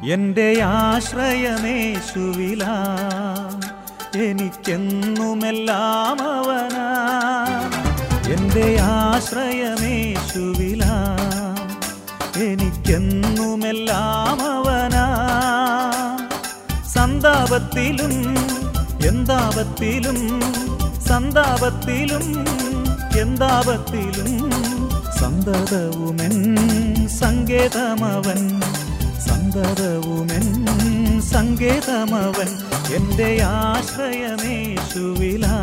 എൻ്റെ ആശ്രയമേശുവില എനിക്കെന്നുമെല്ലാം അവനാ എൻ്റെ ആശ്രയമേശുവില എനിക്കെന്നുമെല്ലാം അവനാ സന്താപത്തിലും എന്താപത്തിലും സന്താപത്തിലും എന്താപത്തിലും സന്തതവുമെൻ സങ്കേതമവൻ സന്തതവുമെൻ സങ്കേതമവൻ എൻ്റെ ആശ്രയമേശുവിലാ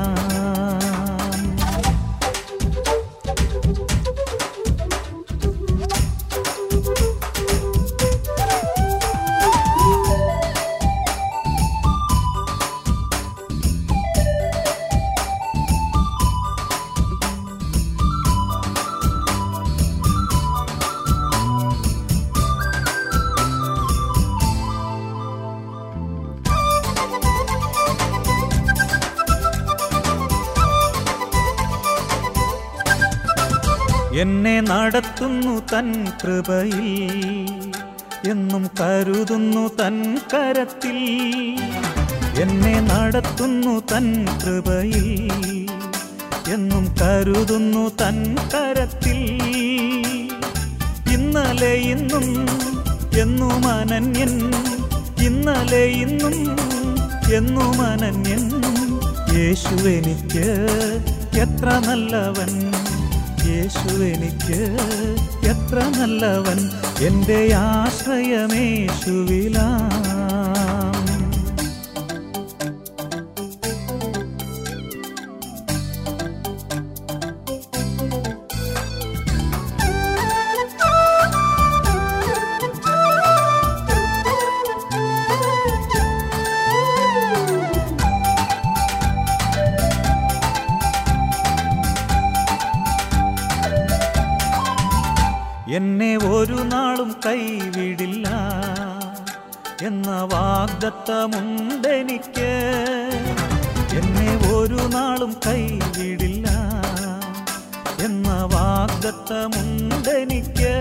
എന്നെ നടത്തുന്നു തൻ കൃപയിൽ എന്നും കരുതുന്നു തൻ കരത്തിൽ എന്നെ നടത്തുന്നു തൻ കൃപയിൽ എന്നും കരുതുന്നു തൻ കരത്തിൽ ഇന്നലെ ഇന്നും എന്നും അനന്യൻ ഇന്നലെ ഇന്നും എന്നും അനന്യൻ യേശു എനിക്ക് എത്ര നല്ലവൻ യേശു എനിക്ക് എത്ര നല്ലവൻ എൻ്റെ ആശ്രയമേശുവിലാ എന്നെ ഒരു നാളും കൈവിടില്ല എന്ന വാഗ്ദത്തമുണ്ടെനിക്ക് എന്നെ ഒരു നാളും കൈവിടില്ല എന്ന വാഗ്ദത്തമുണ്ടെനിക്ക്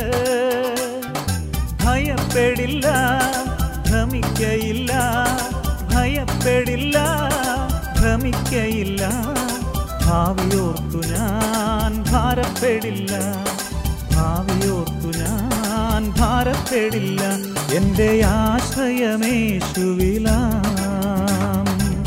ഭയപ്പെടില്ല ഭ്രമിക്കയില്ല ഭയപ്പെടില്ല ഭ്രമിക്കയില്ല ഭാവിയോർത്തു ഞാൻ ഭാരപ്പെടില്ല ഭാവിയോർത്തു ഞാൻ ഭാരപ്പെടില്ല എൻ്റെ ആശ്രയമേശുവിലാം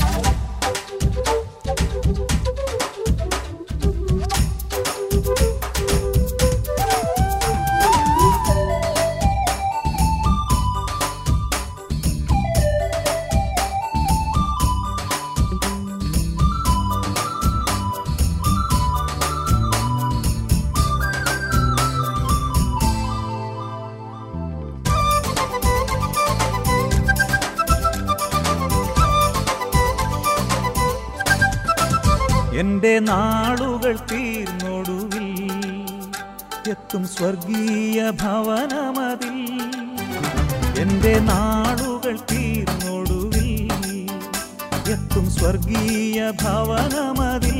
എന്റെ നാളുകൾ തീർന്നൊടുവിൽ എത്തും സ്വർഗീയ ഭവനമതിൽ എന്റെ നാളുകൾ തീർന്നൊടുവിൽ എത്തും സ്വർഗീയ ഭവനമതിൽ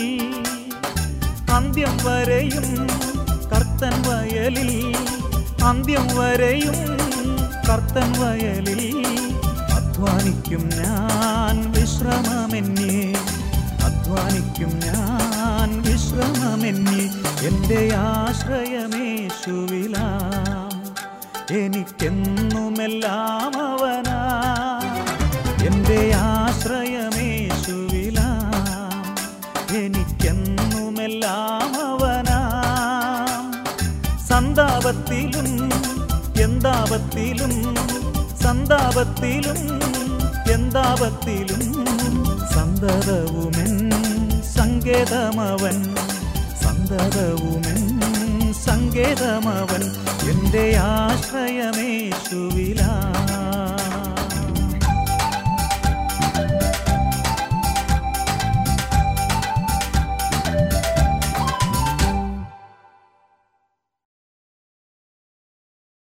അന്ത്യം വരെയും കർത്തൻ വയലിൽ അന്ത്യം വരെയും കർത്തൻ വയലിൽ അധ്വാനിക്കും ഞാൻ വിശ്രമമെന്നേ അധ്വാനിക്കും ഞാൻ വിശ്രമമെന്നി എൻ്റെ ആശ്രയമേശുവിലാം എനിക്കെന്നുമെല്ലാം അവനാ എൻ്റെ ആശ്രയമേശുവിലാം എനിക്കെന്നുമെല്ലാം അവനാ സന്താപത്തിലും എന്താപത്തിലും സന്താപത്തിലും എന്താപത്തിലും സന്തതവുമെൻ സങ്കേതമവൻ സന്തതവുമെൻ സങ്കേതമവൻ എൻ്റെ ആശ്രയമേശുവിലാ